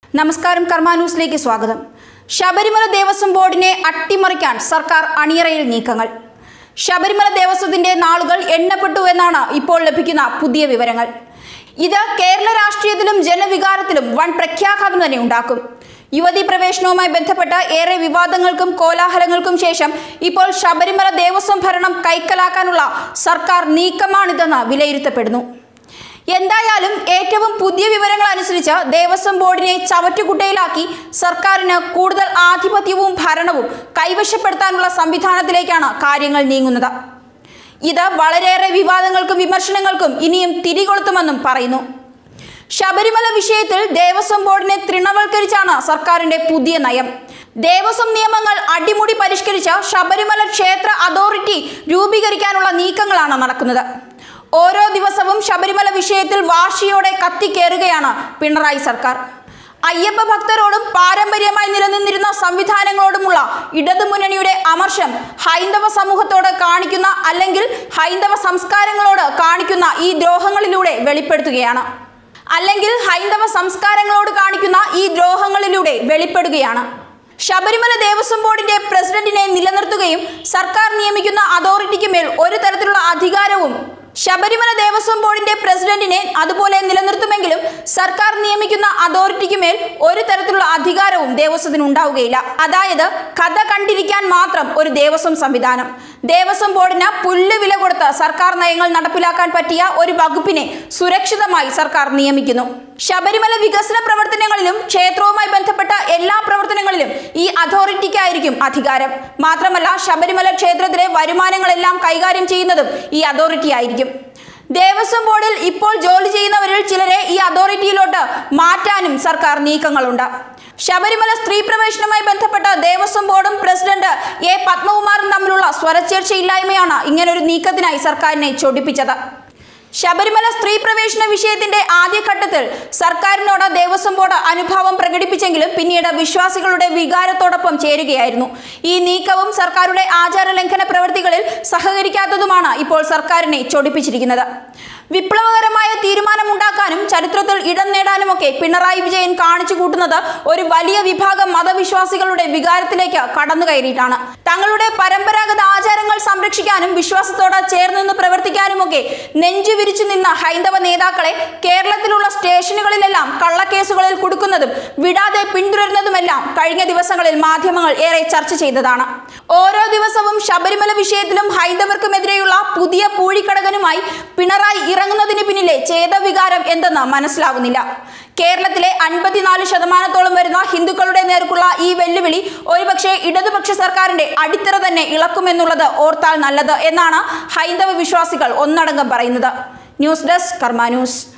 നമസ്കാരം കർമ്മ ന്യൂസിലേക്ക് സ്വാഗതം ശബരിമല ദേവസ്വം ബോർഡിനെ അട്ടിമറിക്കാൻ സർക്കാർ അണിയറയിൽ നീക്കങ്ങൾ ശബരിമല ദേവസ്വത്തിന്റെ നാളുകൾ എണ്ണപ്പെട്ടു എന്നാണ് ഇപ്പോൾ ലഭിക്കുന്ന പുതിയ വിവരങ്ങൾ ഇത് കേരള രാഷ്ട്രീയത്തിലും ജനവികാരത്തിലും വൻ പ്രഖ്യാഘാതം തന്നെ ഉണ്ടാക്കും യുവതി പ്രവേശനവുമായി ബന്ധപ്പെട്ട് ഏറെ വിവാദങ്ങൾക്കും കോലാഹലങ്ങൾക്കും ശേഷം ഇപ്പോൾ ശബരിമല ദേവസ്വം ഭരണം കൈക്കലാക്കാനുള്ള സർക്കാർ നീക്കമാണിതെന്ന് വിലയിരുത്തപ്പെടുന്നു എന്തായാലും ഏറ്റവും പുതിയ വിവരങ്ങൾ അനുസരിച്ച് ദേവസ്വം ബോർഡിനെ ചവറ്റുകുട്ടയിലാക്കി സർക്കാരിന് കൂടുതൽ ആധിപത്യവും ഭരണവും കൈവശപ്പെടുത്താനുള്ള സംവിധാനത്തിലേക്കാണ് കാര്യങ്ങൾ നീങ്ങുന്നത് ഇത് വളരെയേറെ വിവാദങ്ങൾക്കും വിമർശനങ്ങൾക്കും ഇനിയും തിരികൊളുത്തുമെന്നും പറയുന്നു ശബരിമല വിഷയത്തിൽ ദേവസ്വം ബോർഡിനെ തൃണവൽക്കരിച്ചാണ് സർക്കാരിന്റെ പുതിയ നയം ദേവസ്വം നിയമങ്ങൾ അടിമുടി പരിഷ്കരിച്ച ശബരിമല ക്ഷേത്ര അതോറിറ്റി രൂപീകരിക്കാനുള്ള നീക്കങ്ങളാണ് നടക്കുന്നത് ഓരോ ദിവസവും ശബരിമല വിഷയത്തിൽ വാശിയോടെ കത്തിക്കേറുകയാണ് പിണറായി സർക്കാർ അയ്യപ്പ ഭക്തരോടും പാരമ്പര്യമായി നിലനിന്നിരുന്ന സംവിധാനങ്ങളോടുമുള്ള ഇടതുമുന്നണിയുടെ അമർഷം ഹൈന്ദവ സമൂഹത്തോട് കാണിക്കുന്ന അല്ലെങ്കിൽ ഹൈന്ദവ സംസ്കാരങ്ങളോട് കാണിക്കുന്ന ഈ ദ്രോഹങ്ങളിലൂടെ വെളിപ്പെടുത്തുകയാണ് അല്ലെങ്കിൽ ഹൈന്ദവ സംസ്കാരങ്ങളോട് കാണിക്കുന്ന ഈ ദ്രോഹങ്ങളിലൂടെ വെളിപ്പെടുകയാണ് ശബരിമല ദേവസ്വം ബോർഡിന്റെ പ്രസിഡന്റിനെ നിലനിർത്തുകയും സർക്കാർ നിയമിക്കുന്ന അതോറിറ്റിക്ക് മേൽ ഒരു തരത്തിലുള്ള അധികാരവും ശബരിമല ദേവസ്വം ബോർഡിന്റെ പ്രസിഡന്റിനെ അതുപോലെ നിലനിർത്തുമെങ്കിലും സർക്കാർ നിയമിക്കുന്ന അതോറിറ്റിക്ക് മേൽ ഒരു തരത്തിലുള്ള അധികാരവും ദേവസ്വത്തിന് ഉണ്ടാവുകയില്ല അതായത് കഥ കണ്ടിരിക്കാൻ മാത്രം ഒരു ദേവസ്വം സംവിധാനം ദേവസ്വം ബോർഡിന് പുല്ല് വില കൊടുത്ത് സർക്കാർ നയങ്ങൾ നടപ്പിലാക്കാൻ പറ്റിയ ഒരു വകുപ്പിനെ സുരക്ഷിതമായി സർക്കാർ നിയമിക്കുന്നു ശബരിമല വികസന പ്രവർത്തനങ്ങളിലും ക്ഷേത്രവുമായി ബന്ധപ്പെട്ട എല്ലാ പ്രവർത്തനങ്ങളിലും ഈ അതോറിറ്റിക്കായിരിക്കും അധികാരം മാത്രമല്ല ശബരിമല ക്ഷേത്രത്തിലെ വരുമാനങ്ങളെല്ലാം കൈകാര്യം ചെയ്യുന്നതും ഈ അതോറിറ്റി ആയിരിക്കും ദേവസ്വം ബോർഡിൽ ഇപ്പോൾ ജോലി ചെയ്യുന്നവരിൽ ചിലരെ ഈ അതോറിറ്റിയിലോട്ട് മാറ്റാനും സർക്കാർ നീക്കങ്ങളുണ്ട് ശബരിമല സ്ത്രീ പ്രവേശനവുമായി ബന്ധപ്പെട്ട ദേവസ്വം ബോർഡും പ്രസിഡന്റ് എ പത്മകുമാറും തമ്മിലുള്ള സ്വരച്ചേർച്ചയില്ലായ്മയാണ് ഇങ്ങനൊരു നീക്കത്തിനായി സർക്കാരിനെ ചൊടിപ്പിച്ചത് ശബരിമല സ്ത്രീ പ്രവേശന വിഷയത്തിന്റെ ആദ്യഘട്ടത്തിൽ സർക്കാരിനോട് ദേവസ്വം ബോർഡ് അനുഭാവം പ്രകടിപ്പിച്ചെങ്കിലും പിന്നീട് വിശ്വാസികളുടെ വികാരത്തോടൊപ്പം ചേരുകയായിരുന്നു ഈ നീക്കവും സർക്കാരുടെ ആചാര ലംഘന പ്രവൃത്തികളിൽ സഹകരിക്കാത്തതുമാണ് ഇപ്പോൾ സർക്കാരിനെ ചൊടിപ്പിച്ചിരിക്കുന്നത് വിപ്ലവകരമായ തീരുമാനമുണ്ടാക്കാനും ചരിത്രത്തിൽ ഇടം നേടാനുമൊക്കെ പിണറായി വിജയൻ കാണിച്ചു കൂട്ടുന്നത് ഒരു വലിയ വിഭാഗം മതവിശ്വാസികളുടെ വികാരത്തിലേക്ക് കടന്നു കയറിയിട്ടാണ് തങ്ങളുടെ പരമ്പരാഗത ആചാരങ്ങൾ സംരക്ഷിക്കാനും വിശ്വാസത്തോട് ചേർന്ന് പ്രവർത്തിക്കാനുമൊക്കെ നെഞ്ചു വിരിച്ചു നിന്ന ഹൈന്ദവ നേതാക്കളെ കേരളത്തിലുള്ള സ്റ്റേഷനുകളിലെല്ലാം കള്ളക്കേസുകളിൽ കൊടുക്കുന്നതും വിടാതെ പിന്തുടരുന്നതുമെല്ലാം കഴിഞ്ഞ ദിവസങ്ങളിൽ മാധ്യമങ്ങൾ ഏറെ ചർച്ച ചെയ്തതാണ് ഓരോ ദിവസവും ശബരിമല വിഷയത്തിലും ഹൈന്ദവർക്കുമെതിരെയുള്ള പുതിയ പൂഴിക്കടകനുമായി പിണറായി ഇറങ്ങുന്നതിന് പിന്നിലെ ചേതവികാരം എന്തെന്ന് മനസ്സിലാകുന്നില്ല കേരളത്തിലെ അൻപത്തിനാല് ശതമാനത്തോളം വരുന്ന ഹിന്ദുക്കളുടെ നേർക്കുള്ള ഈ വെല്ലുവിളി ഒരുപക്ഷെ ഇടതുപക്ഷ സർക്കാരിന്റെ അടിത്തറ തന്നെ ഇളക്കുമെന്നുള്ളത് ഓർത്താൽ നല്ലത് എന്നാണ് ഹൈന്ദവ വിശ്വാസികൾ ഒന്നടങ്കം പറയുന്നത് ന്യൂസ് ഡെസ്ക് കർമ്മ ന്യൂസ്